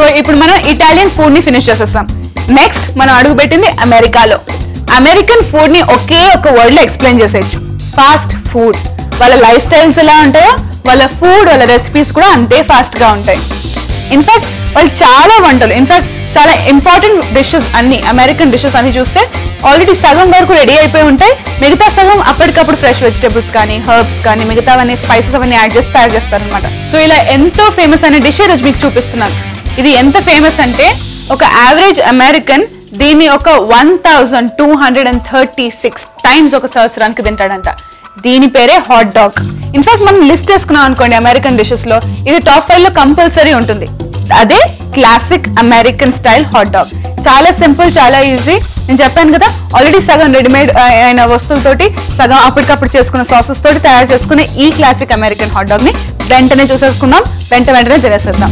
ఇప్పుడు మనం Italian food ని ఫినిష్ చేసేస్తాం నెక్స్ట్ మనం అడుగుపెట్టింది అమెరికాలో అమెరికన్ ఫుడ్ ని ఒకే ఒక వర్డ్ లో ఎక్స్ప్లెయిన్ చేసేయచ్చు ఫాస్ట్ ఫుడ్ వాళ్ళ లైఫ్ స్టైల్స్ ఎలా ఉంటాయో వాళ్ళ ఫుడ్ వాళ్ళ రెసిపీస్ కూడా అంతే ఫాస్ట్ గా ఉంటాయి ఇన్ఫాక్ట్ వాళ్ళు చాలా వంటలు ఇన్ఫాక్ట్ చాలా ఇంపార్టెంట్ డిషెస్ అన్ని అమెరికన్ డిషెస్ అన్ని చూస్తే ఆల్రెడీ సగం వరకు రెడీ అయిపోయి ఉంటాయి మిగతా సగం అప్పటికప్పుడు ఫ్రెష్ వెజిటేబుల్స్ కానీ హర్బ్స్ కానీ మిగతావన్నీ స్పైసెస్ అవన్నీ యాడ్ చేసి తయారు చేస్తారనమాట సో ఇలా ఎంతో ఫేమస్ అనే డిష్ ఈరోజు మీకు చూపిస్తున్నాను ఇది ఎంత ఫేమస్ అంటే ఒక యావరేజ్ అమెరికన్ దీన్ని ఒక one thousand two hundred and thirty six times ఒక సంవత్సరానికి తింటాడంట దీని పేరే హాట్ డాగ్ ఇన్ఫాక్ట్ మనం లిస్ట్ వేసుకున్నాం అనుకోండి అమెరికన్ డిషెస్ లో ఇది టాప్ ఫైవ్ లో కంపల్సరీ ఉంటుంది అదే classic American style hot dog చాలా సింపుల్ చాలా ఈజీ నేను చెప్పాను కదా ఆల్రెడీ సగం రెడీమేడ్ అయిన వస్తువులతోటి సగం అప్పటికప్పుడు చేసుకున్న సాసెస్ తోటి తయారు చేసుకునే ఈ క్లాసిక్ అమెరికన్ హాట్ డాగ్ ని వెంటనే చూసేసుకుందాం వెంట వెంటనే తినేసేద్దాం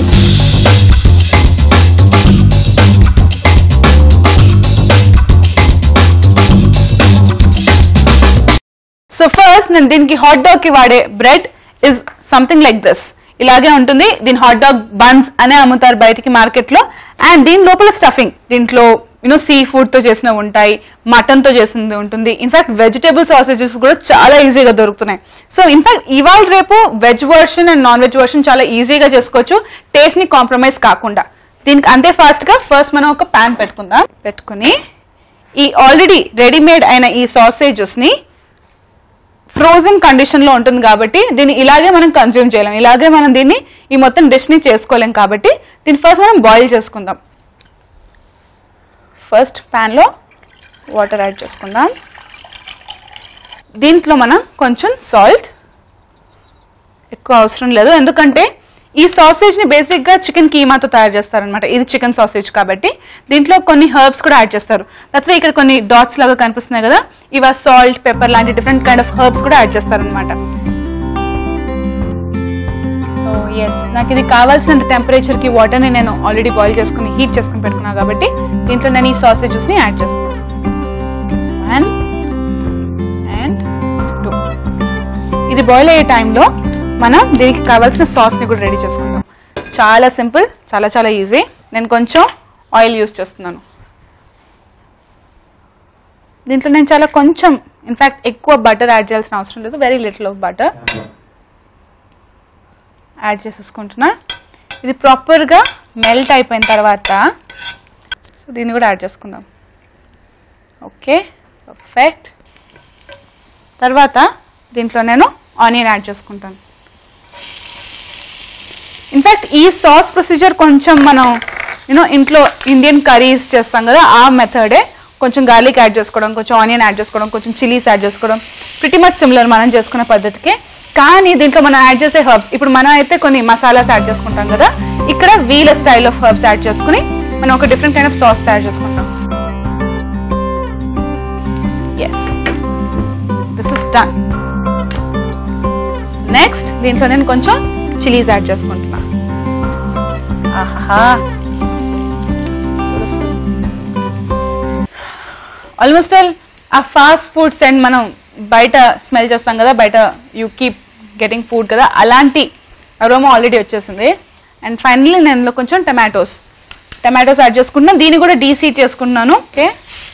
సో ఫస్ట్ నేను దీనికి హాట్ డాగ్ కి వాడే bread is something like this ఇలాగే ఉంటుంది దీని హాట్ డాగ్ బన్స్ అనే అమ్ముతారు బయటికి మార్కెట్ లో అండ్ దీని లోపల స్టఫింగ్ దీంట్లో యూనో సీ ఫుడ్ తో చేసినవి ఉంటాయి మటన్ తో చేసింది ఉంటుంది ఇన్ఫాక్ట్ వెజిటేబుల్ సాసేజెస్ కూడా చాలా ఈజీగా దొరుకుతున్నాయి సో ఇన్ఫాక్ట్ ఇవాళ రేపు veg version and non veg version చాలా ఈజీగా చేసుకోవచ్చు టేస్ట్ ని కాంప్రమైజ్ కాకుండా దీనికి అంతే ఫాస్ట్ గా ఫస్ట్ మనం ఒక ప్యాన్ పెట్టుకుందాం పెట్టుకుని ఈ ఆల్రెడీ రెడీమేడ్ అయిన ఈ సాసేజెస్ ని ఫ్రోజన్ కండిషన్ లో ఉంటుంది కాబట్టి దీన్ని ఇలాగే మనం కన్జ్యూమ్ చేయలేం ఇలాగే మనం దీన్ని ఈ మొత్తం డిష్ ని చేసుకోలేం కాబట్టి దీన్ని ఫస్ట్ మనం బాయిల్ చేసుకుందాం ఫస్ట్ ప్యాన్ లో వాటర్ యాడ్ చేసుకుందాం దీంట్లో మనం కొంచెం సాల్ట్ ఎక్కువ అవసరం లేదు ఎందుకంటే ఈ సాసేజ్ ని బేసిక్ గా చికెన్ కీమాతో తయారు చేస్తారనమాట ఇది చికెన్ సాసేజ్ కాబట్టి దీంట్లో కొన్ని హర్బ్స్ కూడా యాడ్ చేస్తారు దట్స్ ఇక్కడ కొన్ని డాట్స్ లాగా కనిపిస్తున్నాయి కదా ఇవ సాల్ట్ పెప్పర్ లాంటి డిఫరెంట్ కైండ్ ఆఫ్ హర్బ్స్ కూడా యాడ్ చేస్తారనమాట సో ఎస్ నాకు ఇది కావాల్సిన టెంపరేచర్ కి వాటర్ ని నేను ఆల్రెడీ బాయిల్ చేసుకుని హీట్ చేసుకుని పెట్టుకున్నాను కాబట్టి దీంట్లో నేను ఈ సాసేజెస్ ని యాడ్ చేస్తాను వన్ అండ్ టూ ఇది బాయిల్ అయ్యే టైంలో మనం దీనికి కావాల్సిన సాస్ ని కూడా రెడీ చేసుకుందాం చాలా సింపుల్ చాలా చాలా ఈజీ నేను కొంచెం ఆయిల్ యూస్ చేస్తున్నాను దీంట్లో నేను చాలా కొంచెం ఇన్ఫాక్ట్ ఎక్కువ బటర్ యాడ్ చేయాల్సిన అవసరం లేదు very little of butter add చేసేసుకుంటున్నా ఇది ప్రాపర్గా మెల్ట్ అయిపోయిన తర్వాత సో దీన్ని కూడా యాడ్ చేసుకుందాం ఓకే పర్ఫెక్ట్ తర్వాత దీంట్లో నేను ఆనియన్ యాడ్ చేసుకుంటాను ఇన్ఫాక్ట్ ఈ సాస్ ప్రొసీజర్ కొంచెం మనం యూనో ఇంట్లో ఇండియన్ కర్రీస్ చేస్తాం కదా ఆ మెథడే కొంచెం గార్లిక్ యాడ్ చేసుకోవడం కొంచెం ఆనియన్ యాడ్ చేసుకోవడం కొంచెం చిల్లీస్ యాడ్ చేసుకోవడం ప్రిటీ మచ్ సిమిలర్ మనం చేసుకునే పద్ధతికి కానీ దీంట్లో మనం యాడ్ చేసే హర్బ్స్ ఇప్పుడు మనం అయితే కొన్ని మసాలాస్ యాడ్ చేసుకుంటాం కదా ఇక్కడ వీల స్టైల్ ఆఫ్ హర్బ్స్ యాడ్ చేసుకుని మనం ఒక డిఫరెంట్ కైండ్ ఆఫ్ సాస్ తయారు చేసుకుంటాం yes this is done next దీంట్లో నేను కొంచెం చిలీస్ యాడ్ చేసుకుంటున్నా ఆహా almost all uh fast food సెండ్ మనం బయట స్మెల్ చేస్తాం కదా బయట యూ కీప్ గెటింగ్ ఫుడ్ కదా అలాంటి అరోమా ఆల్రెడీ వచ్చేసింది అండ్ ఫైనల్లీ నేను ఇందులో కొంచెం టమాటోస్ టమాటోస్ యాడ్ చేసుకుంటున్నాను దీన్ని కూడా డీసీట్ చేసుకుంటున్నాను ఓకే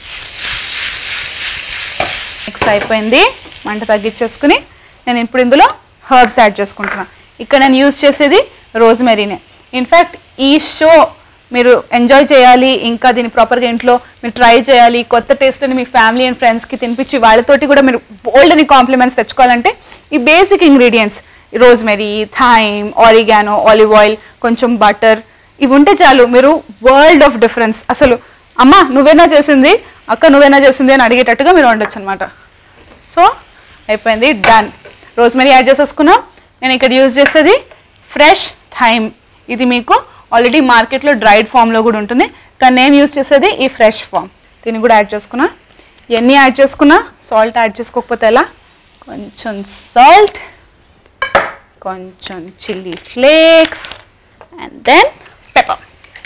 మిక్స్ అయిపోయింది మంట తగ్గించేసుకుని నేను ఇప్పుడు ఇందులో హర్బ్స్ యాడ్ చేసుకుంటున్నాను ఇక్కడ నేను యూజ్ చేసేది రోజ్మెరీనే ఇన్ఫ్యాక్ట్ ఈ షో మీరు ఎంజాయ్ చేయాలి ఇంకా దీన్ని ప్రాపర్గా ఇంట్లో మీరు ట్రై చేయాలి కొత్త టేస్ట్ని మీ ఫ్యామిలీ అండ్ ఫ్రెండ్స్కి తినిపించి వాళ్ళతోటి కూడా మీరు బోల్డ్ అని కాంప్లిమెంట్స్ తెచ్చుకోవాలంటే ఈ basic ingredients rosemary thyme oregano olive oil కొంచెం బటర్ ఇవి ఉంటే చాలు మీరు వరల్డ్ ఆఫ్ డిఫరెన్స్ అసలు అమ్మ నువ్వేనా చేసింది అక్క నువ్వేనా చేసింది అని అడిగేటట్టుగా మీరు వండొచ్చు అనమాట సో అయిపోయింది డన్ రోజ్మెరీ యాడ్ చేసేసుకున్నాం నేను ఇక్కడ యూజ్ చేసేది ఫ్రెష్ థైమ్ ఇది మీకు ఆల్రెడీ మార్కెట్లో డ్రైడ్ ఫామ్లో కూడా ఉంటుంది కానీ నేను యూజ్ చేసేది ఈ ఫ్రెష్ ఫామ్ దీన్ని కూడా యాడ్ చేసుకున్నా ఎన్ని యాడ్ చేసుకున్నా సాల్ట్ యాడ్ చేసుకోకపోతే ఎలా కొంచెం సాల్ట్ కొంచెం chilli flakes and then pepper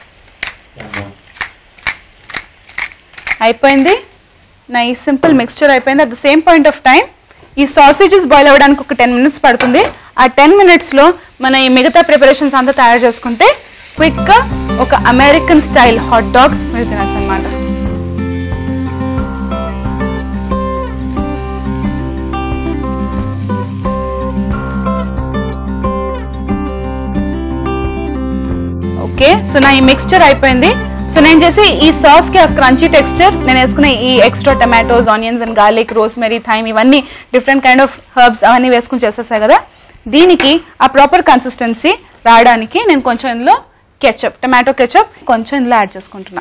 అయిపోయింది నా ఈ సింపుల్ మిక్స్చర్ అయిపోయింది at the same point of time ఈ సాసేజెస్ బాయిల్ అవ్వడానికి ఒక టెన్ మినిట్స్ పడుతుంది ఆ టెన్ మినిట్స్లో మన ఈ మిగతా ప్రిపరేషన్స్ అంతా తయారు చేసుకుంటే క్విక్గా ఒక అమెరికన్ స్టైల్ హాట్ డాగ్ మీరు తినచ్చు అనమాట ఓకే సో నా ఈ మిక్స్చర్ అయిపోయింది సో నేను చేసి ఈ సాస్ కి ఆ క్రంచీ టెక్స్చర్ నేను వేసుకునే ఈ extra tomatoes onions and garlic rosemary thyme ఇవన్నీ డిఫరెంట్ కైండ్ ఆఫ్ హర్బ్స్ అవన్నీ వేసుకుని చేసేసాయి కదా దీనికి ఆ ప్రాపర్ కన్సిస్టెన్సీ రావడానికి నేను కొంచెం ఇందులో కెచప్ టమాటో కెచప్ కొంచెం ఇందులో యాడ్ చేసుకుంటున్నా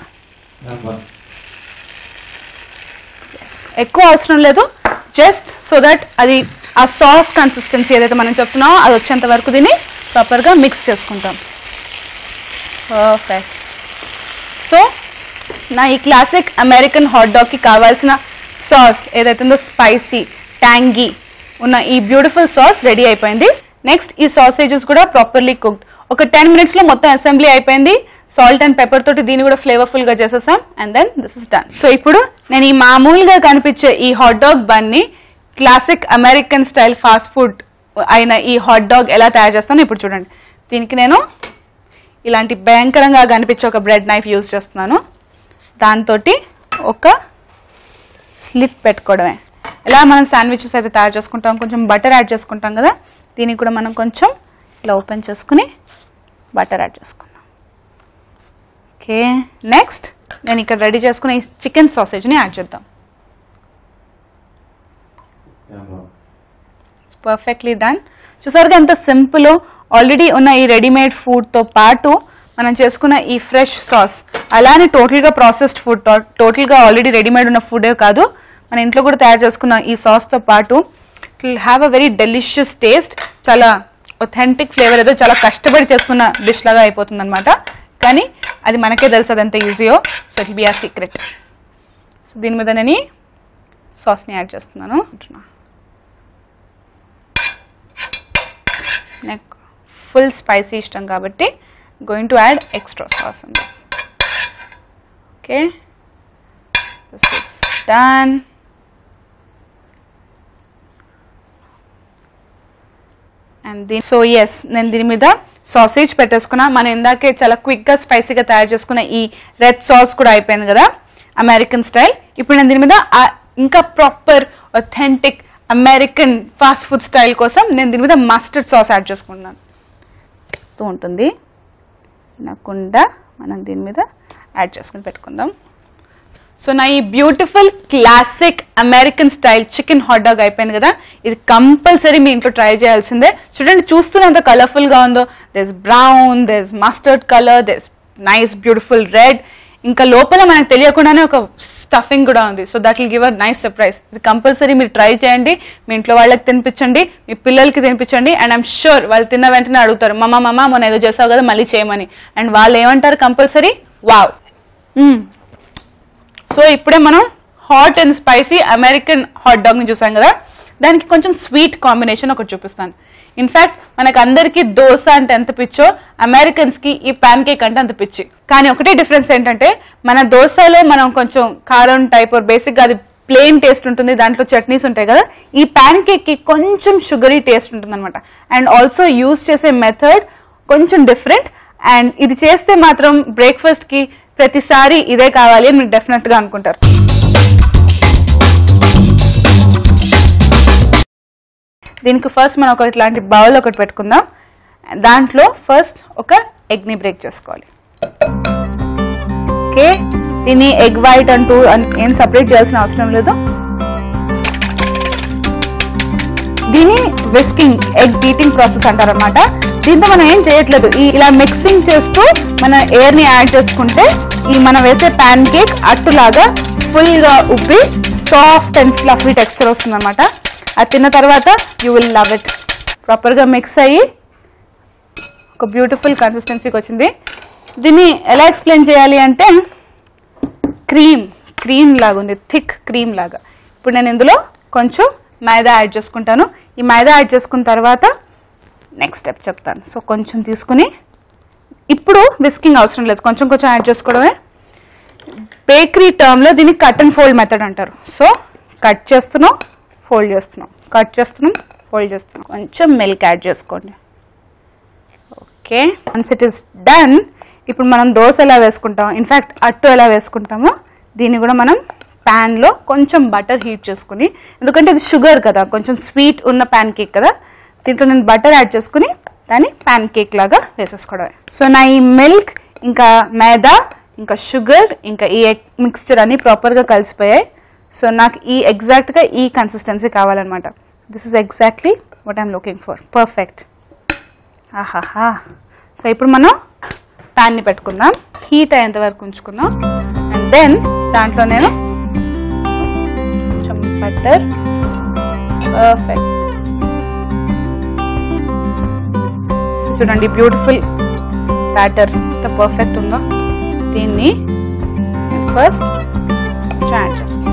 ఎక్కువ అవసరం లేదు జస్ట్ సో దట్ అది ఆ సాస్ కన్సిస్టెన్సీ ఏదైతే మనం చెప్తున్నామో అది వచ్చేంత వరకు దీన్ని ప్రాపర్గా మిక్స్ చేసుకుంటాం పర్ఫెక్ట్ సో నా ఈ క్లాసిక్ అమెరికన్ హాట్ డాగ్కి కావాల్సిన సాస్ ఏదైతే ఉందో స్పైసీ ట్యాంగీ ఉన్న ఈ బ్యూటిఫుల్ సాస్ రెడీ అయిపోయింది నెక్స్ట్ ఈ సాసేజెస్ కూడా ప్రాపర్లీ కుక్డ్ ఒక టెన్ మినిట్స్లో మొత్తం అసెంబ్లీ అయిపోయింది సాల్ట్ అండ్ పెప్పర్ తోటి దీన్ని కూడా ఫ్లేవర్ఫుల్ గా చేసేసాం and then this is done so ఇప్పుడు నేను ఈ మామూలుగా కనిపించే ఈ హాట్ డాగ్ బన్ ని classic American style fast food అయిన ఈ హాట్ డాగ్ ఎలా తయారు చేస్తానో ఇప్పుడు చూడండి దీనికి నేను ఇలాంటి భయంకరంగా కనిపించే ఒక బ్రెడ్ నైఫ్ యూజ్ చేస్తున్నాను దాంతో ఒక స్లిప్ పెట్టుకోవడమే ఎలా మనం శాండ్విచెస్ అయితే తయారు చేసుకుంటాం కొంచెం బటర్ యాడ్ చేసుకుంటాం కదా దీనికి కూడా మనం కొంచెం ఇలా ఓపెన్ చేసుకుని బటర్ యాడ్ చేసుకుందాం ఓకే నెక్స్ట్ నేను ఇక్కడ రెడీ చేసుకున్న ఈ చికెన్ సాసేజ్ని యాడ్ చేద్దాం పర్ఫెక్ట్లీ డన్ చూసారుగా ఎంత సింపుల్ ఆల్రెడీ ఉన్న ఈ రెడీమేడ్ ఫుడ్తో పాటు మనం చేసుకున్న ఈ ఫ్రెష్ సాస్ అలానే టోటల్గా ప్రాసెస్డ్ ఫుడ్ టోటల్గా ఆల్రెడీ రెడీమేడ్ ఉన్న ఫుడే కాదు మన ఇంట్లో కూడా తయారు చేసుకున్న ఈ సాస్తో పాటు it will have a very delicious taste చాలా ఒథెంటిక్ ఫ్లేవర్ ఏదో చాలా కష్టపడి చేసుకున్న డిష్ లాగా అయిపోతుంది అనమాట కానీ అది మనకే తెలుసు అది ఎంత ఈజీయో so it be a secret so దీని మీద నేను సాస్ని యాడ్ చేస్తున్నాను నాకు ఫుల్ స్పైసీ ఇష్టం కాబట్టి going to add extra sauce in this okay this is done and the so yes నేను దీని మీద సాసేజ్ పెట్టేసుకున్నా మనం ఇందాకే చాలా క్విక్గా స్పైసీగా తయారు చేసుకున్న ఈ రెడ్ సాస్ కూడా అయిపోయింది కదా అమెరికన్ స్టైల్ ఇప్పుడు నేను దీని మీద ఆ ఇంకా proper authentic American fast food style కోసం నేను దీని మీద మస్టర్డ్ సాస్ యాడ్ చేసుకుంటున్నాను తో ఉంటుంది తినకుండా మనం దీని మీద యాడ్ చేసుకుని పెట్టుకుందాం సో నా ఈ beautiful classic American style chicken hot dog అయిపోయింది కదా ఇది కంపల్సరీ మీ ఇంట్లో ట్రై చేయాల్సిందే చూడండి చూస్తూనే ఎంత కలర్ఫుల్గా ఉందో there's brown there's mustard colour there's nice beautiful red ఇంకా లోపల మనకు తెలియకుండానే ఒక స్టఫింగ్ కూడా ఉంది so that will give a nice surprise ఇది కంపల్సరీ మీరు ట్రై చేయండి మీ ఇంట్లో వాళ్ళకి తినిపించండి మీ పిల్లలకి తినిపించండి అండ్ ఐమ్ షూర్ వాళ్ళు తిన్న వెంటనే అడుగుతారు మమ్మ మమ్మ మొన్న ఏదో చేసావు కదా మళ్ళీ చేయమని అండ్ వాళ్ళు ఏమంటారు కంపల్సరీ వావ్ సో ఇప్పుడే మనం hot and spicy American hot డాగ్ని చూసాం కదా దానికి కొంచెం స్వీట్ కాంబినేషన్ ఒకటి చూపిస్తాను ఇన్ఫాక్ట్ మనకు అందరికీ దోశ అంటే ఎంత పిచ్చో అమెరికన్స్కి ఈ ప్యాన్ కేక్ అంటే అంత పిచ్చి కానీ ఒకటే డిఫరెన్స్ ఏంటంటే మన దోశలో మనం కొంచెం కారం టైప్ బేసిక్గా అది ప్లెయిన్ టేస్ట్ ఉంటుంది దాంట్లో చట్నీస్ ఉంటాయి కదా ఈ ప్యాన్ కేక్కి కొంచెం షుగరీ టేస్ట్ ఉంటుంది అనమాట అండ్ ఆల్సో యూస్ చేసే మెథడ్ కొంచెం డిఫరెంట్ అండ్ ఇది చేస్తే మాత్రం బ్రేక్ఫాస్ట్కి ప్రతిసారి ఇదే కావాలి అని మీరు డెఫినెట్గా అనుకుంటారు దీనికి ఫస్ట్ మనం ఒక ఇట్లాంటి బౌల్ ఒకటి పెట్టుకుందాం దాంట్లో ఫస్ట్ ఒక ఎగ్ని బ్రేక్ చేసుకోవాలి ఓకే దీన్ని ఎగ్ వైట్ అంటూ అన్- ఏం సపరేట్ చేయాల్సిన అవసరం లేదు దీన్ని విస్కింగ్ ఎగ్ బీటింగ్ ప్రాసెస్ అంటారనమాట దీంతో మనం ఏం చేయట్లేదు ఈ ఇలా మిక్సింగ్ చేస్తూ మన ఎయిర్ ని యాడ్ చేసుకుంటే ఈ మనం వేసే ప్యాన్ కేక్ అట్టులాగా ఫుల్ గా ఉబ్బి సాఫ్ట్ అండ్ ఫ్లఫీ టెక్స్చర్ వస్తుంది అనమాట అది తిన్న తర్వాత you will love it proper గా మిక్స్ అయ్యి ఒక బ్యూటిఫుల్ కన్సిస్టెన్సీకి వచ్చింది దీన్ని ఎలా ఎక్స్ప్లెయిన్ చేయాలి అంటే క్రీమ్ క్రీమ్ లాగా ఉంది థిక్ క్రీమ్ లాగా ఇప్పుడు నేను ఇందులో కొంచెం మైదా యాడ్ చేసుకుంటాను ఈ మైదా యాడ్ చేసుకున్న తర్వాత నెక్స్ట్ స్టెప్ చెప్తాను సో కొంచెం తీసుకుని ఇప్పుడు విస్కింగ్ అవసరం లేదు కొంచెం కొంచెం యాడ్ చేసుకోవడమే బేకరీ టర్మ్లో దీన్ని కట్ అండ్ ఫోల్డ్ మెథడ్ అంటారు సో కట్ చేస్తున్నాం ఫోల్డ్ చేస్తున్నాం కట్ చేస్తున్నాం ఫోల్డ్ చేస్తున్నాం కొంచెం మిల్క్ యాడ్ చేసుకోండి okay once it is done ఇప్పుడు మనం దోశ ఎలా వేసుకుంటాం ఇన్ఫ్యాక్ట్ అట్టు ఎలా వేసుకుంటామో దీన్ని కూడా మనం ప్యాన్లో కొంచెం బటర్ హీట్ చేసుకుని ఎందుకంటే ఇది షుగర్ కదా కొంచెం స్వీట్ ఉన్న ప్యాన్ కేక్ కదా దీంట్లో నేను బటర్ యాడ్ చేసుకుని దాన్ని ప్యాన్ కేక్ లాగా వేసేసుకోవడమే సో నా ఈ మిల్క్ ఇంకా మైదా ఇంకా షుగర్ ఇంకా ఈ ఎగ్ మిక్స్చర్ అన్ని ప్రాపర్గా కలిసిపోయాయి సో నాకు ఈ ఎగ్జాక్ట్గా ఈ కన్సిస్టెన్సీ కావాలన్నమాట this is exactly what I'm looking for perfect ఆహాహా సో ఇప్పుడు మనం ప్యాన్ని పెట్టుకుందాం హీట్ అయ్యేంత వరకు ఉంచుకుందాం అండ్ దెన్ దాంట్లో నేను కొంచెం బటర్ పర్ఫెక్ట్ చూడండి బ్యూటిఫుల్ బ్యాటర్ ఎంత పర్ఫెక్ట్ ఉందో దీన్ని ఫస్ట్ యాడ్ చేసుకుంటాం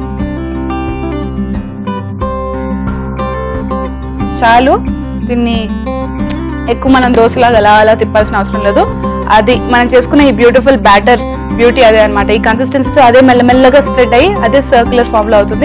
చాలు దీన్ని ఎక్కువ మనం దోశలాగా అలా అలా తిప్పాల్సిన అవసరం లేదు అది మనం చేసుకున్న ఈ బ్యూటిఫుల్ బ్యాటర్ బ్యూటీ అదే అన్నమాట ఈ కన్సిస్టెన్సీతో అదే మెల్లమెల్లగా స్ప్రెడ్ అయ్యి అదే సర్క్యులర్ ఫామ్ లో అవుతుంది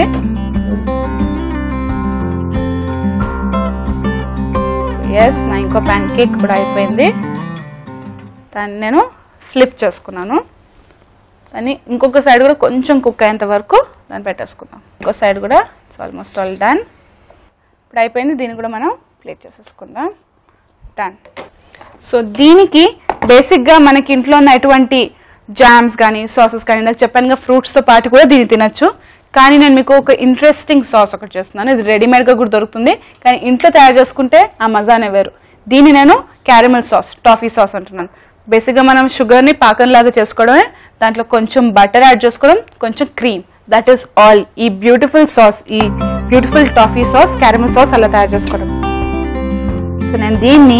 ఎస్ నా ఇంకో ప్యాన్ కేక్ కూడా అయిపోయింది దాన్ని నేను ఫ్లిప్ చేసుకున్నాను దాన్ని ఇంకొక సైడ్ కూడా కొంచెం కుక్ అయ్యేంత వరకు దాన్ని పెట్టేసుకుందాం ఇంకో సైడ్ కూడా ఇట్స్ ఆల్మోస్ట్ ఆల్ డన్ ఇప్పుడు అయిపోయింది దీన్ని కూడా మనం ప్లేట్ చేసేసుకుందాం డన్ సో దీనికి బేసిక్గా మనకి ఇంట్లో ఉన్న ఎటువంటి జామ్స్ కానీ సాసెస్ కానీ ఇందాక చెప్పానుగా ఫ్రూట్స్తో పాటు కూడా దీన్ని తినచ్చు కానీ నేను మీకు ఒక ఇంట్రెస్టింగ్ సాస్ ఒకటి చేస్తున్నాను ఇది రెడీమేడ్గా కూడా దొరుకుతుంది కానీ ఇంట్లో తయారు చేసుకుంటే ఆ మజానే వేరు దీన్ని నేను క్యారమెల్ సాస్ టాఫీ సాస్ అంటున్నాను బేసిక్గా మనం షుగర్ని పాకంలాగా చేసుకోవడమే దాంట్లో కొంచెం బటర్ యాడ్ చేసుకోవడం కొంచెం క్రీమ్ దట్ ఈస్ ఆల్ ఈ బ్యూటిఫుల్ సాస్ ఈ beautiful toffee sauce caramel sauce అలా తయారు చేసుకోవడం సో నేను దీన్ని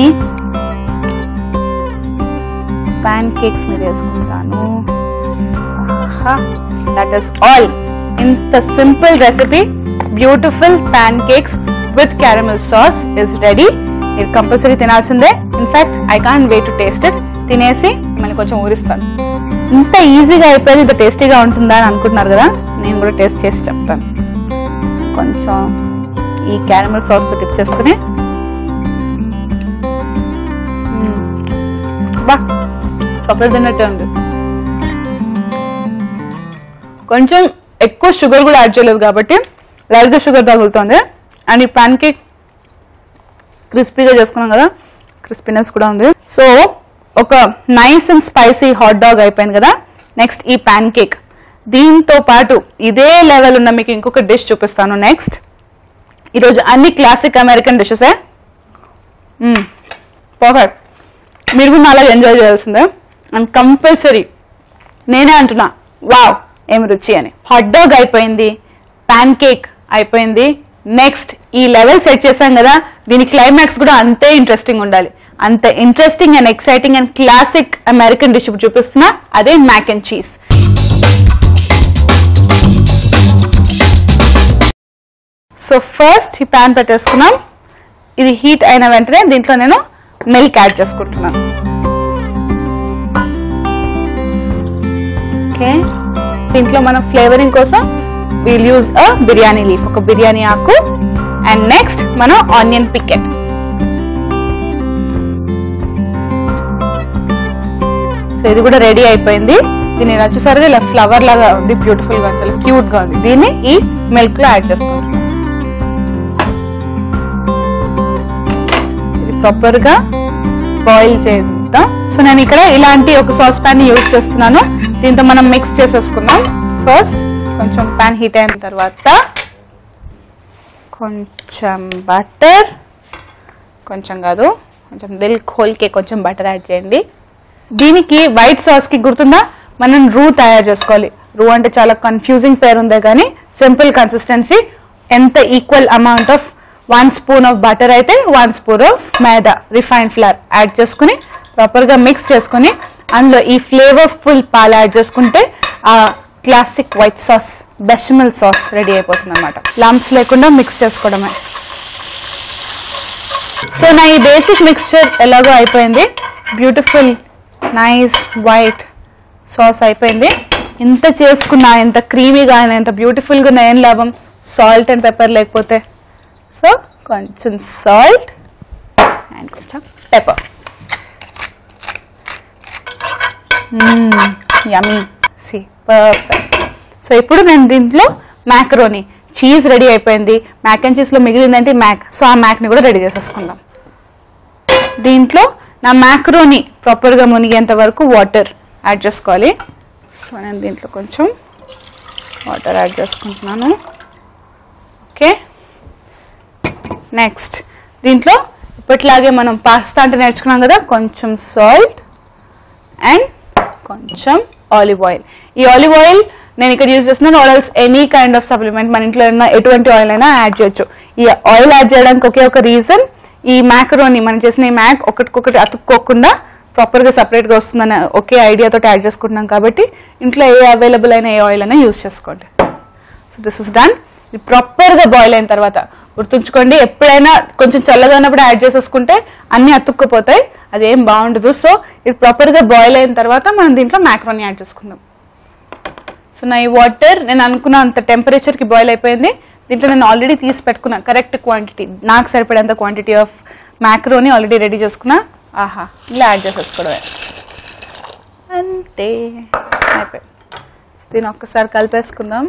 ప్యాన్ కేక్స్ మీద వేసుకుంటాను దట్ ఈస్ ఆల్ ఇంత simple recipe beautiful pancakes with caramel sauce is ready మీరు కంపల్సరీ తినాల్సిందే in fact I can't wait to taste it తినేసి మళ్ళీ కొంచెం ఊరిస్తాను ఇంత ఈజీగా అయిపోయింది ఇంత టేస్టీగా ఉంటుందా అని అనుకుంటున్నారు కదా నేను కూడా టేస్ట్ చేసి చెప్తాను కొంచెం ఈ క్యారమెల్ సాస్తో టిప్ చేసుకుని మ్మ్. బా చాక్లెట్ తిన్నట్టే ఉంది కొంచెం ఎక్కువ షుగర్ కూడా యాడ్ చేయలేదు కాబట్టి లైట్గా షుగర్ తగులుతుంది అండ్ ఈ ప్యాన్ కేక్ క్రిస్పీగా చేసుకున్నాం కదా క్రిస్పీనెస్ కూడా ఉంది సో ఒక nice and spicy hot dog అయిపోయింది కదా నెక్స్ట్ ఈ ప్యాన్ కేక్ దీంతో పాటు ఇదే లెవెల్ ఉన్న మీకు ఇంకొక డిష్ చూపిస్తాను నెక్స్ట్ ఈరోజు అన్ని క్లాసిక్ అమెరికన్ డిషెసే పర్ఫెక్ట్ మీరు కూడా అలాగే ఎంజాయ్ చేయాల్సిందే అండ్ కంపల్సరీ నేనే అంటున్నా వావ్ ఏం రుచి అని హాట్ డాగ్ అయిపోయింది ప్యాన్ కేక్ అయిపోయింది నెక్స్ట్ ఈ లెవెల్ సెట్ చేశాం కదా దీని క్లైమాక్స్ కూడా అంతే ఇంట్రెస్టింగ్ ఉండాలి అంత interesting and exciting and classic American dish ఇప్పుడు చూపిస్తున్నా అదే mac and cheese so first ఈ ప్యాన్ పెట్టేసుకున్నాం ఇది హీట్ అయిన వెంటనే దీంట్లో నేను మిల్క్ యాడ్ చేసుకుంటున్నాను ఓకే దీంట్లో మనం ఫ్లేవరింగ్ కోసం we'll use a biryani leaf ఒక బిర్యానీ ఆకు అండ్ నెక్స్ట్ మనం ఆనియన్ పికెట్ సో ఇది కూడా రెడీ అయిపోయింది దీన్ని ఇలా చూసారుగా ఇలా ఫ్లవర్ లాగా ఉంది బ్యూటిఫుల్ గా చాలా క్యూట్ గా ఉంది దీన్ని ఈ మిల్క్ లో యాడ్ చేసుకుంటున్నాం ఇది ప్రాపర్ గా బాయిల్ చేద్దాం సో నేను ఇక్కడ ఇలాంటి ఒక సాస్ ప్యాన్ యూజ్ చేస్తున్నాను దీంతో మనం మిక్స్ చేసేసుకుందాం ఫస్ట్ కొంచెం ప్యాన్ హీట్ అయిన తర్వాత కొంచెం బటర్ కొంచెం కాదు కొంచెం దిల్ ఖోల్కే కొంచెం బటర్ యాడ్ చేయండి దీనికి వైట్ సాస్ కి గుర్తుందా మనం రూ తయారు చేసుకోవాలి రూ అంటే చాలా కన్ఫ్యూజింగ్ పేరు ఉందే కానీ సింపుల్ కన్సిస్టెన్సీ ఎంత equal amount of one spoon of butter అయితే one spoon of maida refined flour add చేసుకుని ప్రాపర్గా మిక్స్ చేసుకుని అందులో ఈ ఫ్లేవర్ ఫుల్ పాలు యాడ్ చేసుకుంటే ఆ classic white sauce béchamel sauce ready అయిపోతుంది అనమాట లంప్స్ లేకుండా మిక్స్ చేసుకోవడమే సో నా ఈ బేసిక్ మిక్స్చర్ ఎలాగో అయిపోయింది బ్యూటిఫుల్ నైస్ వైట్ సాస్ అయిపోయింది ఇంత చేసుకున్నా ఎంత క్రీమీగా అయినా ఎంత బ్యూటిఫుల్గా ఉన్న ఏం లాభం సాల్ట్ అండ్ పెప్పర్ లేకపోతే సో కొంచెం సాల్ట్ అండ్ కొంచెం pepper yummy see perfect so ఇప్పుడు నేను దీంట్లో మ్యాక్రోని చీజ్ రెడీ అయిపోయింది మ్యాక్ అండ్ చీజ్లో మిగిలిందంటే మ్యాక్ సో ఆ మ్యాక్ని కూడా రెడీ చేసేసుకుందాం దీంట్లో నా మ్యాక్రోని ప్రాపర్గా మునిగేంత వరకు వాటర్ యాడ్ చేసుకోవాలి సో నేను దీంట్లో కొంచెం వాటర్ యాడ్ చేసుకుంటున్నాను ఓకే నెక్స్ట్ దీంట్లో ఇప్పటిలాగే మనం పాస్తా అంటే నేర్చుకున్నాం కదా కొంచెం సాల్ట్ అండ్ కొంచెం ఆలివ్ ఆయిల్ ఈ ఆలివ్ ఆయిల్ నేను ఇక్కడ యూజ్ చేస్తున్నాను oils any kind of supplement మన ఇంట్లో ఉన్న ఎటువంటి ఆయిల్ అయినా యాడ్ చేయొచ్చు ఈ ఆయిల్ యాడ్ చేయడానికి ఒకే ఒక రీజన్ ఈ మ్యాక్రోని మనం చేసిన ఈ మ్యాక్ ఒకటికొకటి అతుక్కోకుండా ప్రాపర్గా సపరేట్గా వస్తుందని ఒకే ఐడియాతో యాడ్ చేసుకుంటున్నాం కాబట్టి ఇంట్లో ఏ అవైలబుల్ అయిన ఏ ఆయిల్ అయినా యూజ్ చేసుకోండి సో దిస్ ఇస్ డన్ ఇది ప్రాపర్గా బాయిల్ అయిన తర్వాత గుర్తుంచుకోండి ఎప్పుడైనా కొంచెం చల్లగా ఉన్నప్పుడు యాడ్ చేసేసుకుంటే అన్నీ అతుక్కుపోతాయి అది ఏం బాగుండదు సో ఇది ప్రాపర్గా బాయిల్ అయిన తర్వాత మనం దీంట్లో మ్యాక్రోని యాడ్ చేసుకుందాం సో నా ఈ వాటర్ నేను అనుకున్న అంత టెంపరేచర్కి బాయిల్ అయిపోయింది దీంట్లో నేను ఆల్రెడీ తీసి పెట్టుకున్నా కరెక్ట్ క్వాంటిటీ నాకు సరిపడేంత quantity of macaroni already ready చేసుకున్నా ఆహా ఇలా యాడ్ చేసేసుకోవడమే అంతే అయిపోయింది సో దీన్ని ఒక్కసారి కలిపేసుకుందాం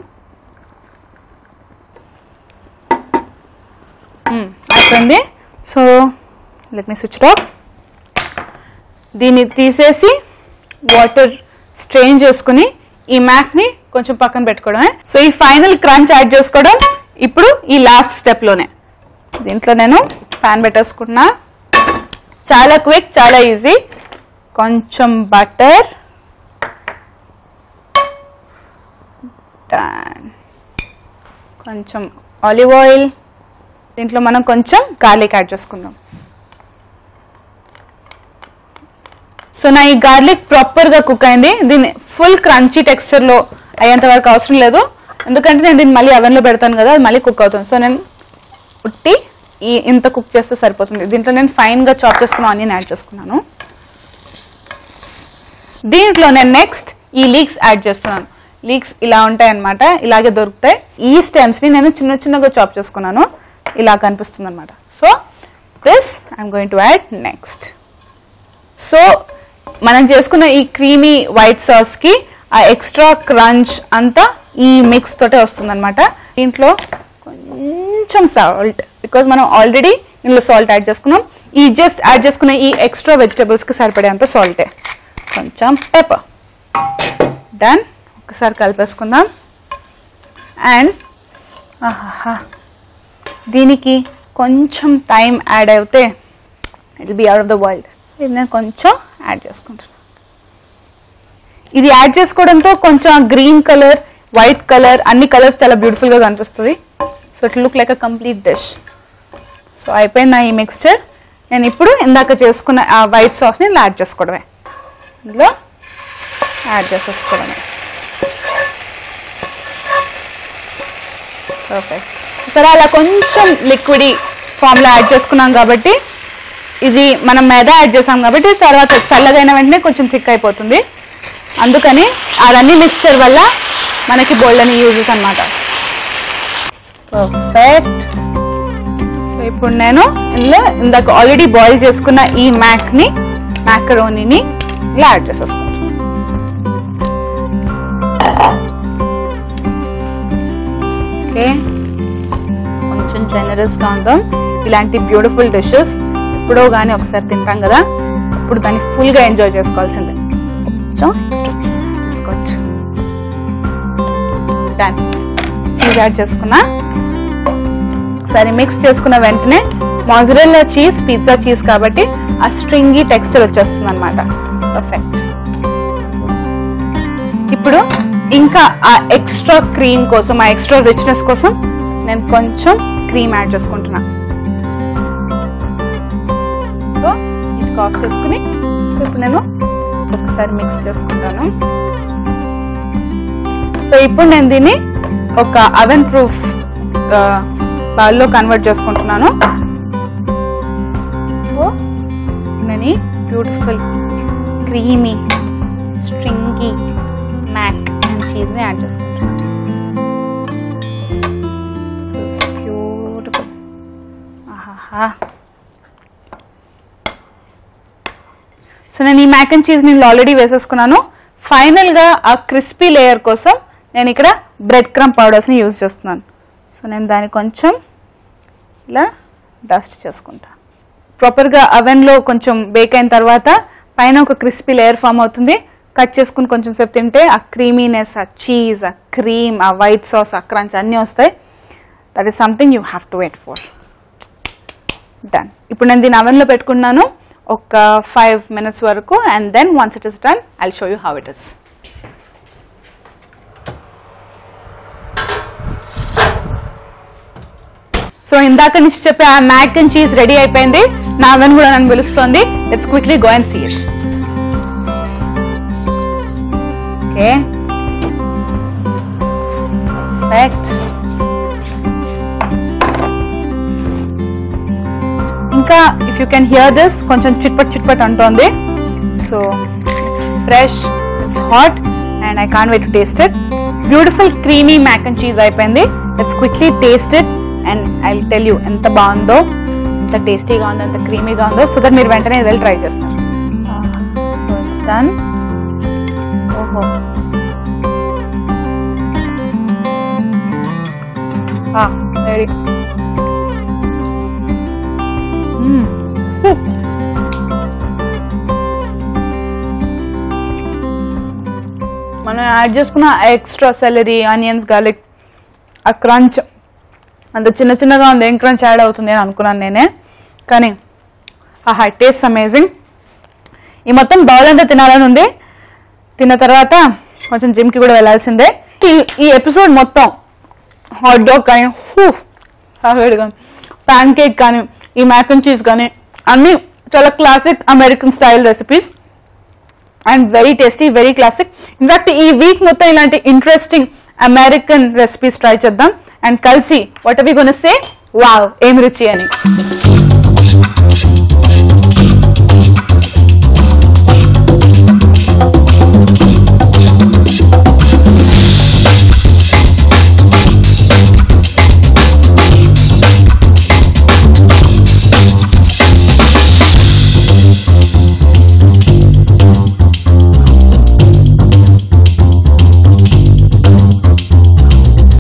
మ్మ్. అయిపోయింది so let me switch off దీన్ని తీసేసి వాటర్ స్ట్రెయిన్ చేసుకుని ఈ మ్యాక్ని కొంచెం పక్కన పెట్టుకోవడమే సో ఈ ఫైనల్ క్రంచ్ యాడ్ చేసుకోవడం ఇప్పుడు ఈ లాస్ట్ స్టెప్లోనే దీంట్లో నేను ప్యాన్ పెట్టేసుకుంటున్నా చాలా క్విక్ చాలా ఈజీ కొంచెం బటర్ కొంచెం ఆలివ్ ఆయిల్ దీంట్లో మనం కొంచెం గార్లిక్ యాడ్ చేసుకుందాం సో నా ఈ గార్లిక్ ప్రాపర్గా కుక్ అయింది దీన్ని ఫుల్ క్రంచీ టెక్స్చర్లో అయ్యేంత వరకు అవసరం లేదు ఎందుకంటే నేను దీన్ని మళ్ళీ అవెన్లో పెడతాను కదా అది మళ్ళీ కుక్ అవుతుంది సో నేను ఉట్టి ఈ ఇంత కుక్ చేస్తే సరిపోతుంది దీంట్లో నేను ఫైన్గా చాప్ చేసుకున్న ఆనియన్ యాడ్ చేసుకున్నాను దీంట్లో నేను నెక్స్ట్ ఈ లీక్స్ యాడ్ చేస్తున్నాను లీక్స్ ఇలా ఉంటాయి అన్నమాట ఇలాగే దొరుకుతాయి ఈ స్టెమ్స్ని నేను చిన్న చిన్నగా చాప్ చేసుకున్నాను ఇలా కనిపిస్తుంది అనమాట so this I'm going to add next so మనం చేసుకున్న ఈ క్రీమీ వైట్ సాస్కి ఆ ఎక్స్ట్రా క్రంచ్ అంతా ఈ మిక్స్ తోటే వస్తుందన్నమాట దీంట్లో కొంచెం సాల్ట్ బికాజ్ మనం ఆల్రెడీ ఇందులో సాల్ట్ యాడ్ చేసుకున్నాం ఈ జస్ట్ యాడ్ చేసుకున్న ఈ ఎక్స్ట్రా వెజిటేబుల్స్కి సరిపడేంత సాల్టే కొంచెం పెప్పర్ డన్ ఒకసారి కలిపేసుకుందాం అండ్ ఆహాహా దీనికి కొంచెం టైం యాడ్ అయితే it be out of the world so ఇది నేను కొంచెం యాడ్ చేసుకుంటున్నాను ఇది యాడ్ చేసుకోవడంతో కొంచెం గ్రీన్ కలర్ వైట్ కలర్ అన్ని కలర్స్ చాలా బ్యూటిఫుల్గా కనిపిస్తుంది so it look like a complete dish so అయిపోయింది నా ఈ మిక్స్చర్ నేను ఇప్పుడు ఇందాక చేసుకున్న ఆ వైట్ సాస్ని ఇలా యాడ్ చేసుకోవడమే ఇందులో యాడ్ చేసేసుకోవడమే పర్ఫెక్ట్ సరే అలా కొంచెం లిక్విడ్ ఫామ్లో యాడ్ చేసుకున్నాం కాబట్టి ఇది మనం మెద యాడ్ చేసాం కాబట్టి తర్వాత చల్లగైన వెంటనే కొంచెం థిక్ అయిపోతుంది అందుకని అవన్నీ మిక్స్చర్ వల్ల మనకి బోల్డని యూజెస్ అనమాట పర్ఫెక్ట్ సో ఇప్పుడు నేను ఇందులో ఇందాక ఆల్రెడీ బాయిల్ చేసుకున్న ఈ మ్యాక్ని మ్యాకరోనీని ఇలా యాడ్ చేసేసుకుంటాను ఓకే కొంచెం జనరస్గా ఉందాం ఇలాంటి బ్యూటిఫుల్ డిషెస్ ఎప్పుడో కానీ ఒకసారి తింటాం కదా ఇప్పుడు దాన్ని ఫుల్గా ఎంజాయ్ చేసుకోవాల్సిందే కొంచెం ఎక్స్ట్రా చీజ్ యాడ్ చేసుకోవచ్చు డన్ చీజ్ యాడ్ చేసుకున్నా ఒకసారి మిక్స్ చేసుకున్న వెంటనే మాజరెల్లా చీజ్ పిజ్జా చీజ్ కాబట్టి ఆ స్ట్రింగి టెక్స్చర్ వచ్చేస్తుంది అనమాట పర్ఫెక్ట్ ఇప్పుడు ఇంకా ఆ ఎక్స్ట్రా క్రీమ్ కోసం ఆ ఎక్స్ట్రా రిచ్నెస్ కోసం నేను కొంచెం క్రీమ్ యాడ్ చేసుకుంటున్నా సో ఇది ఆఫ్ చేసుకుని ఇప్పుడు నేను ఒకసారి మిక్స్ చేసుకుంటాను సో ఇప్పుడు నేను దీన్ని ఒక అవెన్ ప్రూఫ్ బౌల్లో కన్వర్ట్ చేసుకుంటున్నాను సో నేను beautiful creamy stringy mac and చీజ్ని యాడ్ చేసుకుంటున్నాను సో బ్యూటిఫుల్ ఆహాహా సో నేను ఈ మ్యాక్ అండ్ చీజ్ నేను ఆల్రెడీ వేసేసుకున్నాను ఫైనల్గా ఆ క్రిస్పీ లేయర్ కోసం నేను ఇక్కడ బ్రెడ్ క్రమ్ పౌడర్స్ని యూజ్ చేస్తున్నాను సో నేను దాన్ని కొంచెం ఇలా డస్ట్ చేసుకుంటా ప్రాపర్గా అవెన్లో కొంచెం బేక్ అయిన తర్వాత పైన ఒక క్రిస్పీ లేయర్ ఫామ్ అవుతుంది కట్ చేసుకుని కొంచెం సేపు తింటే ఆ క్రీమీనెస్ ఆ చీజ్ ఆ క్రీమ్ ఆ వైట్ సాస్ ఆ క్రంచ్ అన్నీ వస్తాయి that is something you have to wait for done ఇప్పుడు నేను దీని అవెన్లో పెట్టుకున్నాను ఒక ఫైవ్ మినిట్స్ వరకు and then once it is done I show you how it is so ఇందాక నుంచి చెప్పే ఆ మ్యాక్ అండ్ చీజ్ రెడీ అయిపోయింది నా అవెన్ కూడా నన్ను పిలుస్తోంది it's quickly go and see it okay perfect ఇంకా if you can hear this కొంచెం చిట్పట్ చిట్పట్ అంటోంది so it's fresh it's hot and I can't wait to taste it beautiful creamy mac and cheese అయిపోయింది it's quickly taste it and I tell you ఎంత బాగుందో ఎంత టేస్టీగా ఉందో ఎంత క్రీమీగా ఉందో సో దట్ మీరు వెంటనే వెళ్ళి ట్రై చేస్తారు సో ఇట్స్ డన్ ఓహో రెడీ మనం యాడ్ చేసుకున్న ఎక్స్ట్రా సెలరీ ఆనియన్స్ గార్లిక్ ఆ క్రంచ్ అంత చిన్న చిన్నగా ఉంది ఏం క్రంచ్ యాడ్ అవుతుంది అని అనుకున్నాను నేనే కానీ ఆహా టేస్ట్ అమేజింగ్ ఈ మొత్తం బౌల్ అంతా తినాలని ఉంది తిన్న తర్వాత కొంచెం జిమ్కి కూడా వెళ్ళాల్సిందే ఈ ఈ ఎపిసోడ్ మొత్తం హాట్ డాగ్ కానీ కానీ ప్యాన్ కేక్ కానీ ఈ మ్యాక్ అండ్ చీజ్ కానీ అన్నీ చాలా classic American style recipes and very tasty very classic in fact ఈ వీక్ మొత్తం ఇలాంటి ఇంట్రెస్టింగ్ అమెరికన్ రెసిపీస్ ట్రై చేద్దాం అండ్ కలిసి what we gonna say wow ఏం రుచి అని